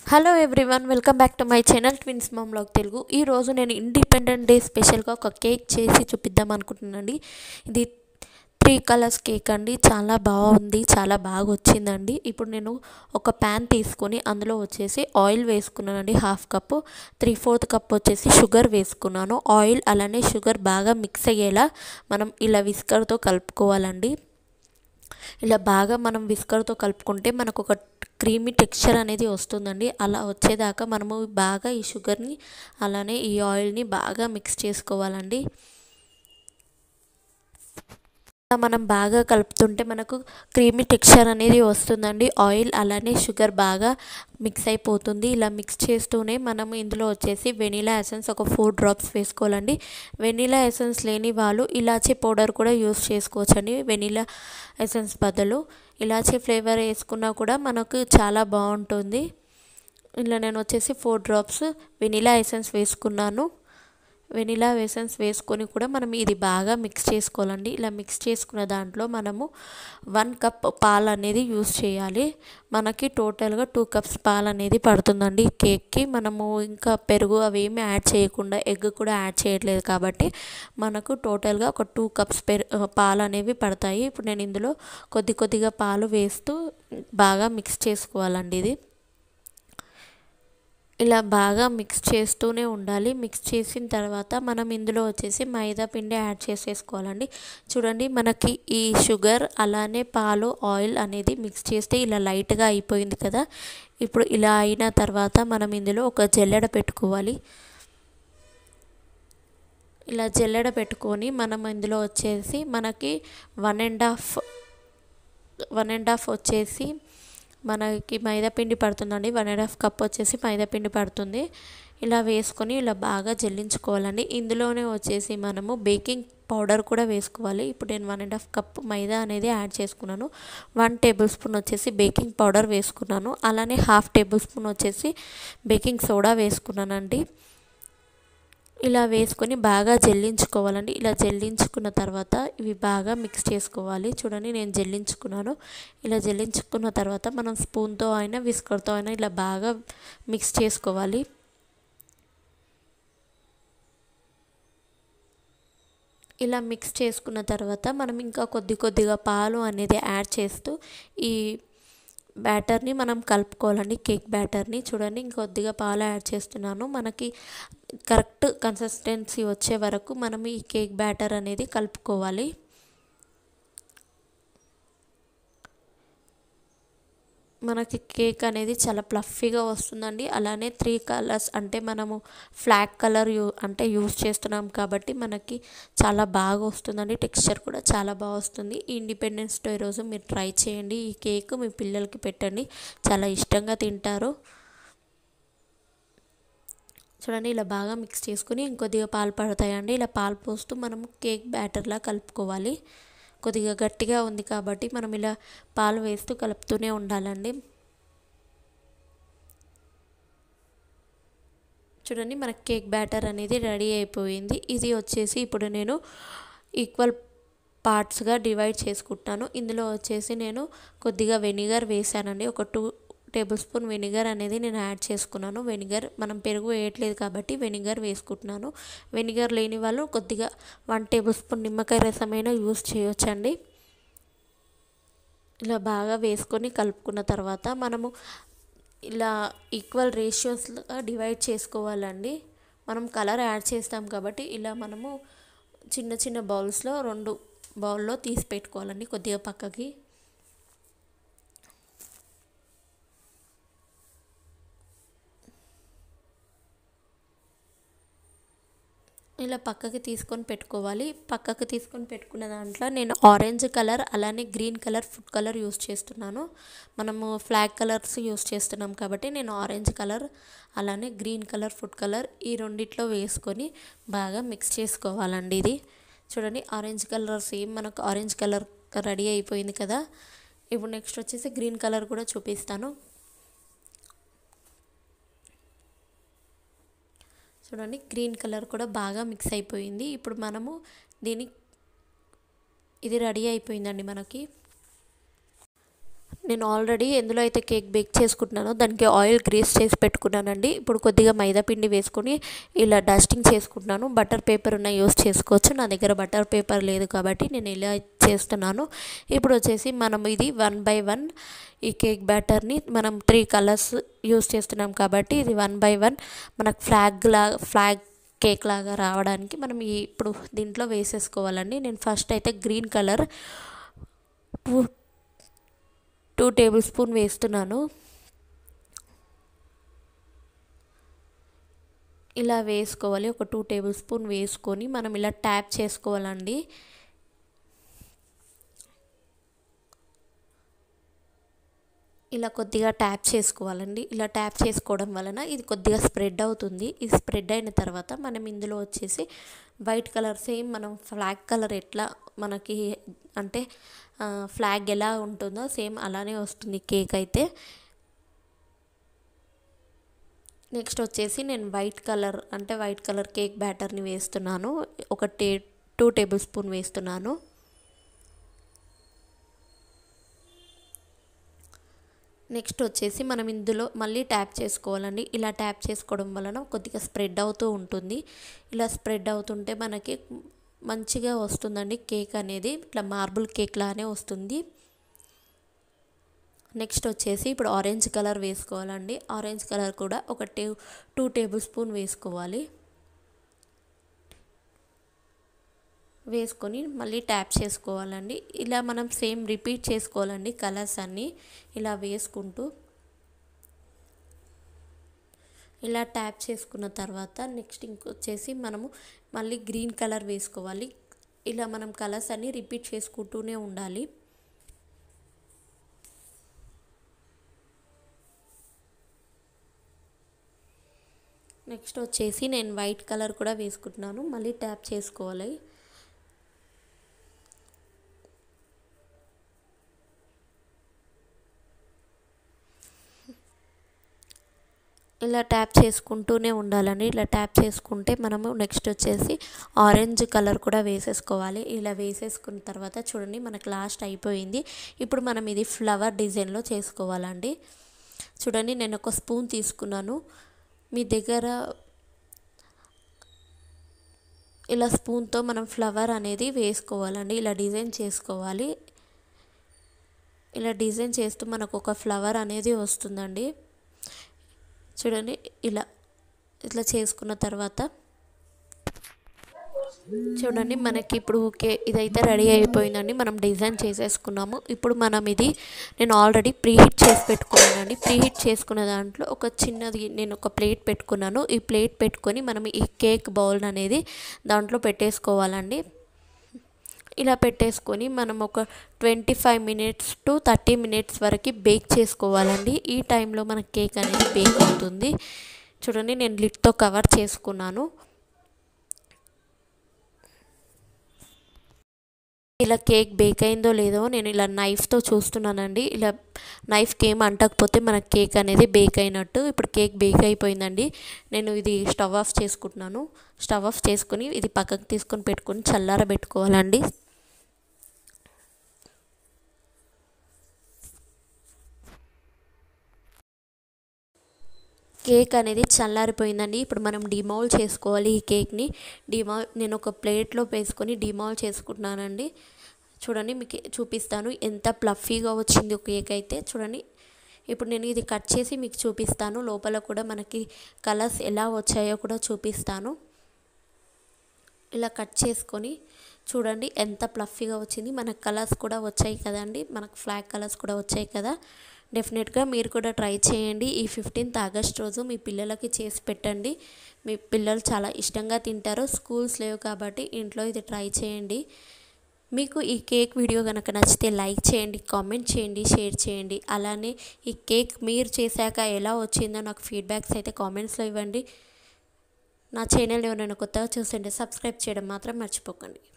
hello everyone welcome back to my channel twins mom blog Telugu ఈరోజు నేను independent day స్పెషల్గా ఒక కేక్ చేసి చూపిద్దాం అనుకుంటున్నానండి ఇది త్రీ కలర్స్ కేక్ అండి చాలా బాగుంది చాలా బాగా వచ్చిందండి ఇప్పుడు నేను ఒక ప్యాన్ తీసుకొని అందులో వచ్చేసి ఆయిల్ వేసుకున్నానండి half cup three fourth cup వచ్చేసి షుగర్ వేసుకున్నాను ఆయిల్ అలానే షుగర్ బాగా మిక్స్ అయ్యేలా మనం ఇలా విస్కర్తో కలుపుకోవాలండి ఇలా బాగా మనం విస్కర్తో కలుపుకుంటే మనకు ఒక క్రీమీ టెక్స్చర్ అనేది వస్తుందండి అలా వచ్చేదాకా మనము బాగా ఈ షుగర్ని అలానే ఈ ఆయిల్ని బాగా మిక్స్ చేసుకోవాలండి మనం బాగా కలుపుతుంటే మనకు క్రీమీ టెక్స్చర్ అనేది వస్తుందండి ఆయిల్ అలానే షుగర్ బాగా మిక్స్ అయిపోతుంది ఇలా మిక్స్ చేస్తూనే మనం ఇందులో వచ్చేసి వెనీలా ఎసెన్స్ ఒక ఫోర్ డ్రాప్స్ వేసుకోవాలండి వెనీలా ఎసెన్స్ లేని వాళ్ళు ఇలాచీ పౌడర్ కూడా యూస్ చేసుకోవచ్చండి వెనీలా ఎసెన్స్ బదులు ఇలాచీ ఫ్లేవర్ వేసుకున్నా కూడా మనకు చాలా బాగుంటుంది ఇలా నేను వచ్చేసి ఫోర్ డ్రాప్స్ వెనీలా ఎసెన్స్ వేసుకున్నాను వెనిలా ఎసెన్స్ వేసుకొని కూడా మనం ఇది బాగా మిక్స్ చేసుకోవాలండి ఇలా మిక్స్ చేసుకున్న దాంట్లో మనము వన్ కప్ పాలు అనేది యూస్ చేయాలి మనకి టోటల్గా టూ కప్స్ పాలు అనేది పడుతుందండి ఈ కేక్కి మనము ఇంకా పెరుగు అవి ఏమి యాడ్ చేయకుండా ఎగ్ కూడా యాడ్ చేయట్లేదు కాబట్టి మనకు టోటల్గా ఒక టూ కప్స్ పెరు పాలు అనేవి పడతాయి ఇప్పుడు నేను ఇందులో కొద్ది కొద్దిగా పాలు వేస్తూ బాగా మిక్స్ చేసుకోవాలండి ఇది ఇలా బాగా మిక్స్ చేస్తూనే ఉండాలి మిక్స్ చేసిన తర్వాత మనం ఇందులో వచ్చేసి మైదా పిండి యాడ్ చేసేసుకోవాలండి చూడండి మనకి ఈ షుగర్ అలానే పాలు ఆయిల్ అనేది మిక్స్ చేస్తే ఇలా లైట్గా అయిపోయింది కదా ఇప్పుడు ఇలా అయిన తర్వాత మనం ఇందులో ఒక జల్లెడ పెట్టుకోవాలి ఇలా జల్లెడ పెట్టుకొని మనం ఇందులో వచ్చేసి మనకి one and half one and half వచ్చేసి మనకి మైదాపిండి పడుతుందండి వన్ అండ్ హాఫ్ కప్ వచ్చేసి మైదాపిండి పడుతుంది ఇలా వేసుకొని ఇలా బాగా జల్లించుకోవాలండి ఇందులోనే వచ్చేసి మనము బేకింగ్ పౌడర్ కూడా వేసుకోవాలి ఇప్పుడు నేను one and half cup maida అనేది యాడ్ చేసుకున్నాను వన్ టేబుల్ స్పూన్ వచ్చేసి బేకింగ్ పౌడర్ వేసుకున్నాను అలానే హాఫ్ టేబుల్ స్పూన్ వచ్చేసి బేకింగ్ సోడా వేసుకున్నానండి ఇలా వేసుకొని బాగా జల్లించుకోవాలండి ఇలా జల్లించుకున్న తర్వాత ఇవి బాగా మిక్స్ చేసుకోవాలి చూడండి నేను జల్లించుకున్నాను ఇలా జల్లించుకున్న తర్వాత మనం స్పూన్తో అయినా విస్కర్తో అయినా ఇలా బాగా మిక్స్ చేసుకోవాలి ఇలా మిక్స్ చేసుకున్న తర్వాత మనం ఇంకా కొద్ది కొద్దిగా పాలు అనేది యాడ్ చేస్తూ ఈ బ్యాటర్ని మనం కలుపుకోవాలండి కేక్ బ్యాటర్ని చూడండి ఇంకొద్దిగా పాలు యాడ్ చేస్తున్నాను మనకి కరెక్ట్ కన్సిస్టెన్సీ వచ్చే వరకు మనం ఈ కేక్ బ్యాటర్ అనేది కలుపుకోవాలి మనకి కేక్ అనేది చాలా ప్లఫీగా వస్తుందండి అలానే త్రీ కలర్స్ అంటే మనము ఫ్లాగ్ కలర్ యూ అంటే యూస్ చేస్తున్నాం కాబట్టి మనకి చాలా బాగా వస్తుందండి టెక్స్చర్ కూడా చాలా బాగా వస్తుంది ఈ ఇండిపెండెన్స్ డే రోజు మీరు ట్రై చేయండి ఈ కేక్ మీ పిల్లలకి పెట్టండి చాలా ఇష్టంగా తింటారు చూడండి ఇలా బాగా మిక్స్ చేసుకుని ఇంకొద్దిగా పాలు పడతాయండి ఇలా పాలు పోస్తూ మనం కేక్ బ్యాటర్లా కలుపుకోవాలి కొద్దిగా గట్టిగా ఉంది కాబట్టి మనం ఇలా పాలు వేస్తూ కలుపుతూనే ఉండాలండి చూడండి మన కేక్ బ్యాటర్ అనేది రెడీ అయిపోయింది ఇది వచ్చేసి ఇప్పుడు నేను ఈక్వల్ పార్ట్స్గా డివైడ్ చేసుకుంటాను ఇందులో వచ్చేసి నేను కొద్దిగా వెనిగర్ వేసానండి ఒక టూ టేబుల్ స్పూన్ వెనిగర్ అనేది నేను యాడ్ చేసుకున్నాను వెనిగర్ మనం పెరుగు వేయట్లేదు కాబట్టి వెనిగర్ వేసుకుంటున్నాను వెనిగర్ లేని వాళ్ళు కొద్దిగా వన్ టేబుల్ స్పూన్ నిమ్మకాయ రసమైనా యూస్ చేయొచ్చండి ఇలా బాగా వేసుకొని కలుపుకున్న తర్వాత మనము ఇలా ఈక్వల్ రేషియోస్గా డివైడ్ చేసుకోవాలండి మనం కలర్ యాడ్ చేస్తాం కాబట్టి ఇలా మనము చిన్న చిన్న బౌల్స్లో రెండు బౌల్లో తీసి పెట్టుకోవాలండి కొద్దిగా పక్కకి ఇలా పక్కకి తీసుకొని పెట్టుకోవాలి పక్కకి తీసుకొని పెట్టుకున్న దాంట్లో నేను ఆరెంజ్ కలర్ అలానే green colour food colour use చేస్తున్నాను మనము ఫ్లాగ్ కలర్స్ యూస్ చేస్తున్నాం కాబట్టి నేను ఆరెంజ్ కలర్ అలానే గ్రీన్ కలర్ ఫుడ్ కలర్ ఈ రెండిట్లో వేసుకొని బాగా మిక్స్ చేసుకోవాలండి ఇది చూడండి ఆరెంజ్ కలర్ సేమ్ మనకు ఆరెంజ్ కలర్ రెడీ అయిపోయింది కదా ఇప్పుడు నెక్స్ట్ వచ్చేసి గ్రీన్ కలర్ కూడా చూపిస్తాను చూడండి గ్రీన్ కలర్ కూడా బాగా మిక్స్ అయిపోయింది ఇప్పుడు మనము దీని ఇది రెడీ అయిపోయిందండి మనకి నేను ఆల్రెడీ ఎందులో అయితే కేక్ బేక్ చేసుకుంటున్నానో దానికి ఆయిల్ గ్రీస్ చేసి పెట్టుకున్నానండి ఇప్పుడు కొద్దిగా మైదా పిండి వేసుకొని ఇలా డస్టింగ్ చేసుకుంటున్నాను బటర్ పేపర్ ఉన్న యూస్ చేసుకోవచ్చు నా దగ్గర బటర్ పేపర్ లేదు కాబట్టి నేను ఇలా చేస్తున్నాను ఇప్పుడు వచ్చేసి మనం ఇది వన్ బై వన్ ఈ కేక్ బ్యాటర్ని మనం త్రీ కలర్స్ యూస్ చేస్తున్నాం కాబట్టి ఇది వన్ బై వన్ మనకు ఫ్లాగ్ లా ఫ్లాగ్ కేక్ లాగా రావడానికి మనం ఈ ఇప్పుడు దీంట్లో వేసేసుకోవాలండి నేను ఫస్ట్ అయితే green colour two tablespoon వేస్తున్నాను ఇలా వేసుకోవాలి ఒక టూ టేబుల్ స్పూన్ వేసుకొని మనం ఇలా ట్యాప్ చేసుకోవాలండి ఇలా కొద్దిగా ట్యాప్ చేసుకోవాలండి ఇలా ట్యాప్ చేసుకోవడం వలన ఇది కొద్దిగా స్ప్రెడ్ అవుతుంది ఇది స్ప్రెడ్ అయిన తర్వాత మనం ఇందులో వచ్చేసి వైట్ కలర్ సేమ్ మనం ఫ్లాగ్ కలర్ ఎట్లా మనకి అంటే ఫ్లాగ్ ఎలా ఉంటుందో సేమ్ అలానే వస్తుంది కేక్ అయితే నెక్స్ట్ వచ్చేసి నేను వైట్ కలర్ అంటే వైట్ కలర్ కేక్ బ్యాటర్ని వేస్తున్నాను ఒక టే టూ టేబుల్ స్పూన్ వేస్తున్నాను నెక్స్ట్ వచ్చేసి మనం ఇందులో మళ్ళీ ట్యాప్ చేసుకోవాలండి ఇలా ట్యాప్ చేసుకోవడం వలన కొద్దిగా స్ప్రెడ్ అవుతూ ఉంటుంది ఇలా స్ప్రెడ్ అవుతుంటే మనకి మంచిగా వస్తుందండి కేక్ అనేది ఇట్లా మార్బుల్ కేక్ లానే వస్తుంది నెక్స్ట్ వచ్చేసి ఇప్పుడు ఆరెంజ్ కలర్ వేసుకోవాలండి ఆరెంజ్ కలర్ కూడా ఒక టే టూ టేబుల్ స్పూన్ వేసుకోవాలి వేసుకొని మళ్ళీ ట్యాప్ చేసుకోవాలండి ఇలా మనం సేమ్ రిపీట్ చేసుకోవాలండి కలర్స్ అన్నీ ఇలా వేసుకుంటూ ఇలా ట్యాప్ చేసుకున్న తర్వాత నెక్స్ట్ ఇంకొచ్చేసి మనము మళ్ళీ గ్రీన్ కలర్ వేసుకోవాలి ఇలా మనం కలర్స్ అన్నీ రిపీట్ చేసుకుంటూనే ఉండాలి నెక్స్ట్ వచ్చేసి నేను వైట్ కలర్ కూడా వేసుకుంటున్నాను మళ్ళీ ట్యాప్ చేసుకోవాలి ఇలా ట్యాప్ చేసుకుంటూనే ఉండాలండి ఇలా ట్యాప్ చేసుకుంటే మనము నెక్స్ట్ వచ్చేసి ఆరెంజ్ కలర్ కూడా వేసేసుకోవాలి ఇలా వేసేసుకున్న తర్వాత చూడండి మనకు లాస్ట్ అయిపోయింది ఇప్పుడు మనం ఇది ఫ్లవర్ డిజైన్లో చేసుకోవాలండి చూడండి నేను ఒక స్పూన్ తీసుకున్నాను మీ దగ్గర ఇలా స్పూన్తో మనం ఫ్లవర్ అనేది వేసుకోవాలండి ఇలా డిజైన్ చేసుకోవాలి ఇలా డిజైన్ చేస్తూ మనకు ఒక ఫ్లవర్ అనేది వస్తుందండి చూడండి ఇలా ఇట్లా చేసుకున్న తర్వాత చూడండి మనకి ఇప్పుడు ఓకే ఇదైతే రెడీ అయిపోయిందండి మనం డిజైన్ చేసేసుకున్నాము ఇప్పుడు మనం ఇది నేను ఆల్రెడీ ప్రీహీట్ చేసి పెట్టుకున్నానండి ప్రీహీట్ చేసుకున్న దాంట్లో ఒక చిన్నది నేను ఒక ప్లేట్ పెట్టుకున్నాను ఈ ప్లేట్ పెట్టుకొని మనం ఈ కేక్ బౌల్ అనేది దాంట్లో పెట్టేసుకోవాలండి ఇలా పెట్టేసుకొని మనం ఒక twenty five minutes to thirty minutes వరకు బేక్ చేసుకోవాలండి ఈ టైంలో మన కేక్ అనేది బేక్ అవుతుంది చూడండి నేను లిడ్తో కవర్ చేసుకున్నాను ఇలా కేక్ బేక్ అయిందో లేదో నేను ఇలా నైఫ్తో చూస్తున్నానండి ఇలా నైఫ్కి ఏం అంటకపోతే మన కేక్ అనేది బేక్ అయినట్టు ఇప్పుడు కేక్ బేక్ అయిపోయిందండి నేను ఇది స్టవ్ ఆఫ్ చేసుకుంటున్నాను స్టవ్ ఆఫ్ చేసుకుని ఇది పక్కకు తీసుకొని పెట్టుకొని చల్లారబెట్టుకోవాలండి కేక్ అనేది చల్లారిపోయిందండి ఇప్పుడు మనం డిమౌల్ చేసుకోవాలి ఈ కేక్ని డిమౌల్ నేను ఒక ప్లేట్లో వేసుకొని డిమౌల్ చేసుకుంటున్నానండి చూడండి మీకు చూపిస్తాను ఎంత ప్లఫీగా వచ్చింది కేక్ అయితే చూడండి ఇప్పుడు నేను ఇది కట్ చేసి మీకు చూపిస్తాను లోపల కూడా మనకి కలర్స్ ఎలా వచ్చాయో కూడా చూపిస్తాను ఇలా కట్ చేసుకొని చూడండి ఎంత ప్లఫీగా వచ్చింది మనకు కలర్స్ కూడా వచ్చాయి కదండి మనకు ఫ్లాగ్ కలర్స్ కూడా వచ్చాయి కదా డెఫినెట్గా మీరు కూడా ట్రై చేయండి ఈ ఫిఫ్టీన్త్ ఆగస్ట్ రోజు మీ పిల్లలకి చేసి పెట్టండి మీ పిల్లలు చాలా ఇష్టంగా తింటారు స్కూల్స్ లేవు కాబట్టి ఇంట్లో ఇది ట్రై చేయండి మీకు ఈ కేక్ వీడియో కనుక నచ్చితే లైక్ చేయండి కామెంట్ చేయండి షేర్ చేయండి అలానే ఈ కేక్ మీరు చేశాక ఎలా వచ్చిందో నాకు ఫీడ్బ్యాక్స్ అయితే కామెంట్స్లో ఇవ్వండి నా ఛానల్ ఎవరైనా కొత్తగా చూస్తుంటే సబ్స్క్రైబ్ చేయడం మాత్రం మర్చిపోకండి